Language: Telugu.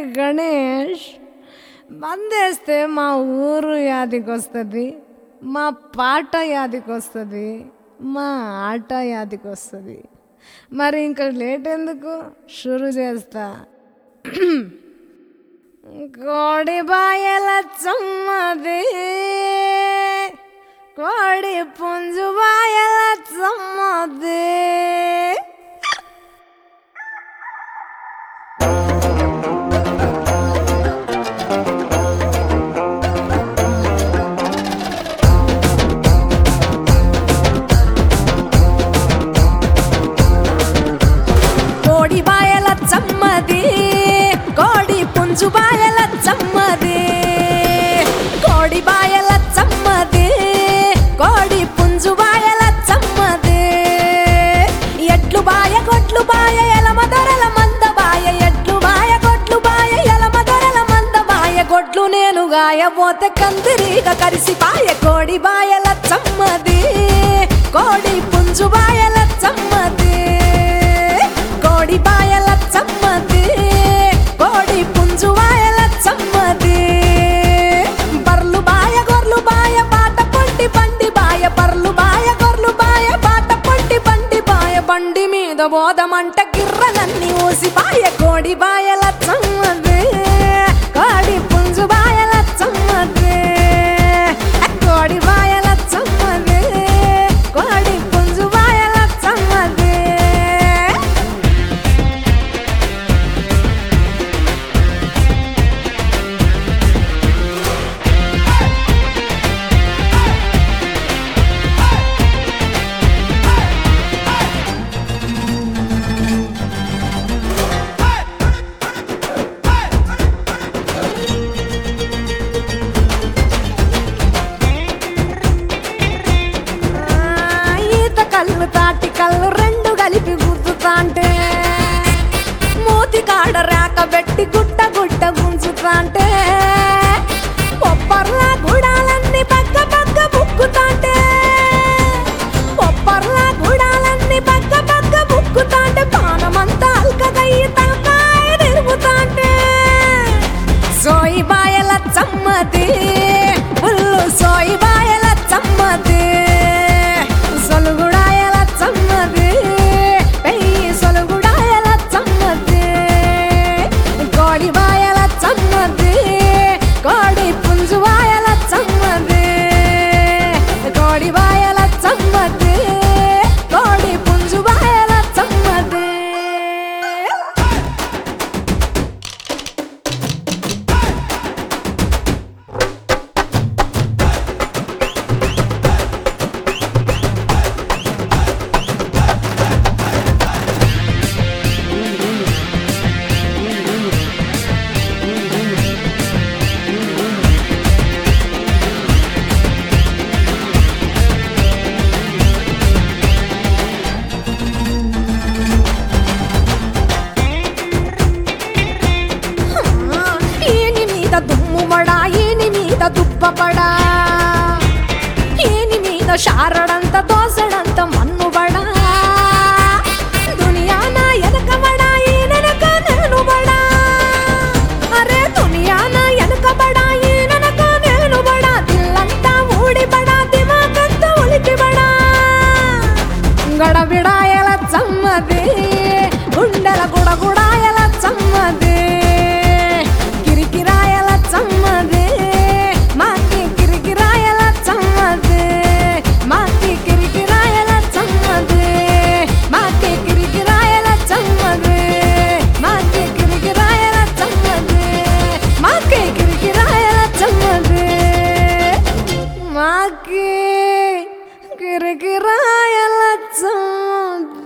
గణేష్ బందేస్తే మా ఊరు యాదికి వస్తుంది మా పాట యాదికి వస్తుంది మా ఆట యాదికి వస్తుంది మరి ఇంకా లేట్ ఎందుకు షురు చేస్తా కోడి బాయల చమ్మది కోడి పుంజు బాయల చమ్మది కోడి బాయల చమ్మది కోడి పుంజు బాయల చమ్మది కోడి బాయల చమ్మది కోడి పుంజు బాయల చమ్మది ఎట్లు బాయ కొట్లు బాయ ఎలమ దొరల మంద బాయ ఎట్లు బాయ కొట్లు బాయ ఎలమ దొరల మంద బాయ కొట్లు నేను గాయపోతే కందిరీగ కరిసి బాయ కోడి బాయల చమ్మది కోడి పుంజు బాయల చమ్మది కోడి బాయల చమ్మది కోడి పుంజు బాయల చమ్మది బర్లు బాయ గొర్లు బాయ పాట పొంటి బండి బాయ బర్లు బాయ గొర్లు బాయ పాట పొంటి బండి బాయ బండి మీద బోధమంట గిర్రలన్నీ ఊసి బాయ కోడి బాయల చమ్మది కోడి పుంజు బాయల చమ్మది కోడి బాయల చమ్మది కోడి పుంజు బాయల చమ్మది ఆ, ఈత కళ్ళు తాటి కళ్ళు రెండు కలిపి గుద్దుతాంటే మూతి కాడ రేక పెట్టి గుట్ట గుట్ట గుంజుతాంటే పొప్పర్లా గుడాలన్నీ పక్క పక్క బుక్కుతాంటే పొప్పర్లా గుడాలన్నీ పక్క పక్క బుక్కుతాంటే పానమంతా అల్కగయ్యి తలకాయ తిరుగుతాంటే సోయి బాయల చమ్మది పుల్లు సోయి బాయల చమ్మది సొలుగుడాయల చమ్మది పెయ్యి సొలుగుడాయల చమ్మది కోడి బాయల చమ్మది కోడి పుంజు బాయల చమ్మది కోడి బాయల చమ్మది కోడి పుంజు బాయల చమ్మది ఈని మీద దుమ్ము పడా ఈని మీద దుబ్బపడా ఈని మీద షారడంత దోసడంత మన్ను పడా దునియాన ఎనకబడా ఈనెనక నేను బడా అరే దునియాన ఎనకబడా ఈనెనక నేను బడా దిల్లంతా ఊడిబడా దిమాకంతా ఉలికిబడా గడబిడాయల చమ్మది గుండెల గుడగుడాయల చమ్మది కిరికిరాయల చమ్మది మాకి కిరికిరాయల చమ్మది మాకి కిరికిరాయల చమ్మది మాకి కిరికిరాయల చమ్మది మాకి కిరికిరాయల చమ్మది మాకి కిరికిరాయల చమ్మది మాకి కిరికిరాయల చమ్మది